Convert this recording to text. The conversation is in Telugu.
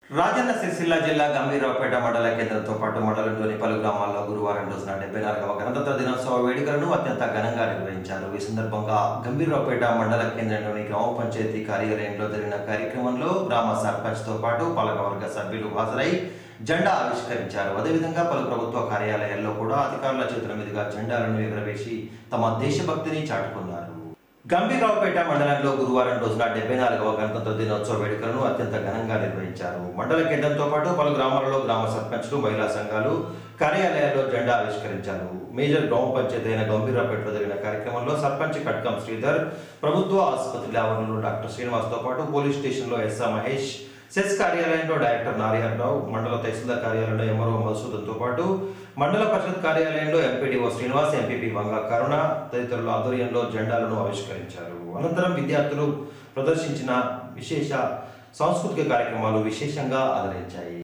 రాజన్న సిరిసిల్ల జిల్లా గంభీరావుపేట మండల కేంద్రంతో పాటు మండలంలోని పలు గ్రామాల్లో గురువారం రోజున డెబ్బై నాలుగవ గణతంత్ర దినోత్సవ వేడుకలను అత్యంత ఘనంగా నిర్వహించారు ఈ సందర్భంగా గంభీరావుపేట మండల కేంద్రంలోని గ్రామ పంచాయతీ కార్యాలయంలో జరిగిన కార్యక్రమంలో గ్రామ సర్పంచ్తో పాటు పాలకవర్గ సభ్యులు హాజరై జెండా ఆవిష్కరించారు అదేవిధంగా పలు ప్రభుత్వ కార్యాలయాల్లో కూడా అధికారుల చేతుల మీదుగా జెండాలను ఎగురవేసి తమ దేశభక్తిని చాటుకున్నారు గంభీరావుపేట మండలంలో గురువారం రోజున డెబ్బై నాలుగవ గణతంత్ర దినోత్సవ వేడుకలను అత్యంత ఘనంగా నిర్వహించారు మండల కేంద్రంతో పాటు పలు గ్రామాలలో గ్రామ సర్పంచ్లు మహిళా సంఘాలు కార్యాలయాల్లో జెండా ఆవిష్కరించారు మేజర్ గ్రామ పంచాయతీ అయిన గంభీరావుపేటలో జరిగిన కార్యక్రమంలో సర్పంచ్ కట్కం శ్రీధర్ ప్రభుత్వ ఆసుపత్రి ఆవరణలో డాక్టర్ శ్రీనివాస్తో పాటు పోలీస్ స్టేషన్లో ఎస్ఆ మహేష్ సెస్ కార్యాలయంలో డైరెక్టర్ నారాయణరావు మండల తహసీల్దార్ కార్యాలయంలో ఎంఆర్ఓ మధుసూదన్తో పాటు మండల పరిషత్ కార్యాలయంలో ఎంపీడీఓ శ్రీనివాస్ ఎంపీపీ వంగ కరుణ తదితరుల ఆధ్వర్యంలో జెండాలను ఆవిష్కరించారు అనంతరం విద్యార్థులు ప్రదర్శించిన విశేష సాంస్కృతిక కార్యక్రమాలు విశేషంగా ఆదరించాయి